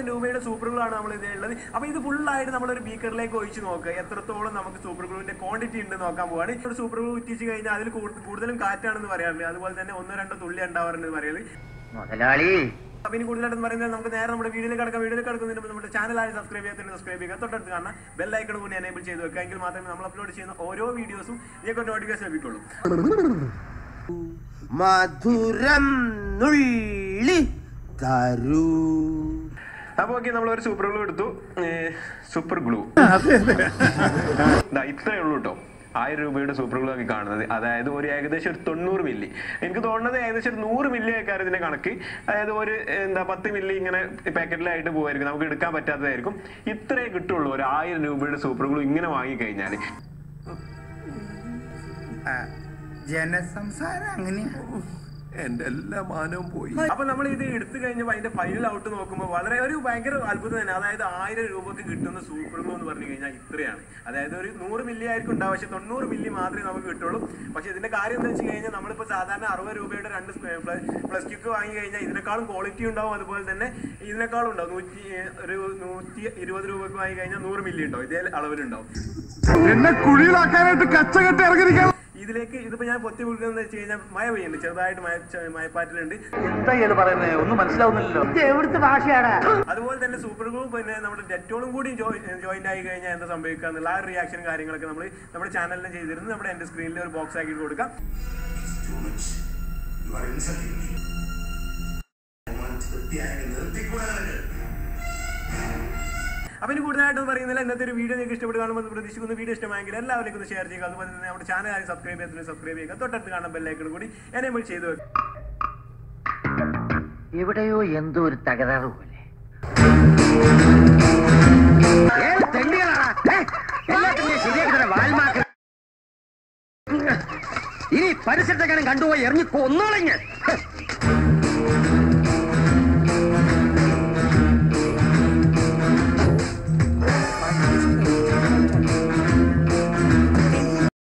രൂപയുടെ super glue ആണ് നമ്മൾ ഇതിലുള്ളത് അപ്പൊ ഇത് ഫുള്ളായിട്ട് നമ്മളൊരു ബീക്കറിലേക്ക് ഒഴിച്ച് നോക്കുക എത്രത്തോളം നമുക്ക് സൂപ്പർ ഗ്ലൂവിന്റെ ക്വാണ്ടിറ്റി ഉണ്ട് നോക്കാൻ പോവാണ് ഒരു സൂപ്പർ ഗ്ലൂ ഉറ്റിച്ച് കഴിഞ്ഞാൽ അതിൽ കൂടു- കൂടുതലും കാറ്റാണെന്ന് പറയാറുണ്ട് അതുപോലെ തന്നെ ഒന്നോ രണ്ടോ തുള്ളി ഉണ്ടാവാറുണ്ട് പറയുന്നത് മുതലാളി അപ്പൊ ഇനി കൂടുതലായിട്ട് പറയുന്നത് നമുക്ക് നേരെ നമ്മുടെ വീഡിയോയിൽ കിടക്കാം വീഡിയോയിൽ കിടക്കുന്നതിന് മുമ്പ് നമ്മുടെ ചാനലായി സബ്സ്ക്രൈബ് ചെയ്യാത്ത സബ്സ്ക്രൈബ് ചെയ്യുക തൊട്ടടുത്ത് കാണാൻ ബെല്ലൈക്കൺ കൂടി എനേബിൾ ചെയ്ത് വെക്കുക എങ്കിൽ മാത്രമേ നമ്മൾ അപ്ലോഡ് ചെയ്യുന്ന ഓരോ വീഡിയോസും നിങ്ങൾക്ക് നോട്ടിഫിക്കേഷൻ ലഭിക്കുള്ളൂ മധുരം നുള്ളി തരൂ അപ്പൊ ഓക്കെ നമ്മൾ ഒരു സൂപ്പർ ഗ്ലൂ എടുത്തു സൂപ്പർ ഗ്ലൂ ഇത്രയേ ഉള്ളൂ കേട്ടോ ആയിരം രൂപയുടെ സൂപ്പർ ഗ്ലൂ ഒക്കെ കാണുന്നത് അതായത് ഒരു ഏകദേശം ഒരു തൊണ്ണൂറ് മില്ലി എനിക്ക് തോന്നുന്നത് ഏകദേശം ഒരു നൂറ് മില്ലി ആൾക്കാർ ഇതിന്റെ കണക്ക് അതായത് ഒരു എന്താ പത്ത് മില്ലി ഇങ്ങനെ പാക്കറ്റിലായിട്ട് പോകുമായിരിക്കും നമുക്ക് എടുക്കാൻ പറ്റാത്തതായിരിക്കും ഇത്രേ കിട്ടുള്ളൂ ഒരു ആയിരം രൂപയുടെ സൂപ്പർ ഗ്ലൂ ഇങ്ങനെ വാങ്ങിക്കഴിഞ്ഞാൽ ജനസംസാരം അങ്ങനെയാ എന്റെ എല്ലാ മാനവും പോയി അപ്പൊ നമ്മൾ ഇത് എടുത്തു കഴിഞ്ഞപ്പോൾ അതിന്റെ ഫൈനൽ ഔട്ട് നോക്കുമ്പോൾ വളരെ ഒരു ഭയങ്കര അത്ഭുതം തന്നെ അതായത് ആയിരം രൂപക്ക് കിട്ടുന്ന സൂപ്പർ ഗ്ലൂ എന്ന് പറഞ്ഞു കഴിഞ്ഞാൽ ഇത്രയാണ് അതായത് ഒരു നൂറ് മില്ലി ആയിരിക്കും ഉണ്ടാവും പക്ഷെ തൊണ്ണൂറ് മില്ലി മാത്രമേ നമുക്ക് കിട്ടുള്ളൂ പക്ഷെ ഇതിന്റെ കാര്യം എന്താ വെച്ച് കഴിഞ്ഞാൽ നമ്മളിപ്പോ സാധാരണ അറുപത് രൂപയുടെ രണ്ട് പ്ലസ് ക്യൂക്ക് വാങ്ങി കഴിഞ്ഞാൽ ഇതിനേക്കാളും ക്വാളിറ്റി ഉണ്ടാവും അതുപോലെ തന്നെ ഇതിനേക്കാളും ഉണ്ടാവും നൂറ്റി ഒരു നൂറ്റി ഇരുപത് രൂപക്ക് വാങ്ങി കഴിഞ്ഞാൽ നൂറ് മില്ലി ഉണ്ടാവും ഇതേ അളവിലുണ്ടാവും എന്നെ കുഴിയിലാക്കാനായിട്ട് കച്ചകെട്ടി ഇറങ്ങിയിരിക്കാൻ ഇതിലേക്ക് ഇതിപ്പോ ഞാൻ പൊത്തി കൊടുക്കുന്നത് വെച്ച് കഴിഞ്ഞാൽ മഴ പെയ്യുന്നുണ്ട് ചെറുതായിട്ട് മഴ ച- മഴപ്പാറ്റിലുണ്ട് എന്താ ഇത് പറയുന്നത് ഒന്നും മനസ്സിലാവുന്നില്ലല്ലോ അതുപോലെ തന്നെ സൂപ്പർ ഗ്രൂപ്പ് പിന്നെ നമ്മുടെ ഡെറ്റോളും കൂടി ജോയിന്റ് ആയി കഴിഞ്ഞാൽ എന്താ സംഭവിക്കുക എന്നുള്ള ആ ഒരു റിയാക്ഷൻ കാര്യങ്ങളൊക്കെ നമ്മൾ നമ്മുടെ ചാനലിൽ ചെയ്തിരുന്നു നമ്മുടെ എന്റെ സ്ക്രീനിൽ ഒരു ബോക്സ് ആക്കി കൊടുക്കാം അപ്പൊ ഇനി കൂടുതലായിട്ടൊന്നും പറയുന്നില്ല ഇന്നത്തെ ഒരു വീഡിയോ നിങ്ങൾക്ക് ഇഷ്ടപ്പെട്ട് കാണുമ്പോൾ പ്രതീക്ഷിക്കുന്ന വീഡിയോ ഇഷ്ടമായെങ്കിൽ എല്ലാവരും ഒന്ന് ഷെയർ ചെയ്യുക അതുപോലെ തന്നെ നമ്മുടെ ചാനൽ ആരും സബ്സ്ക്രൈബ് ചെയ്യാത്ത സബ്സ്ക്രൈബ് ചെയ്യുക തൊട്ടടുത്ത് കാണുന്ന ബെല്ലൈക്കൺ കൂടി എനേബിൾ ചെയ്തു വെക്കുക എവിടെയോ എന്തോ ഒരു തകരാറ് പോലെ ഇനി പരിസരത്തെക്കാനും കണ്ടുപോയി എറിഞ്ഞു കൊന്നോളഞ്ഞ്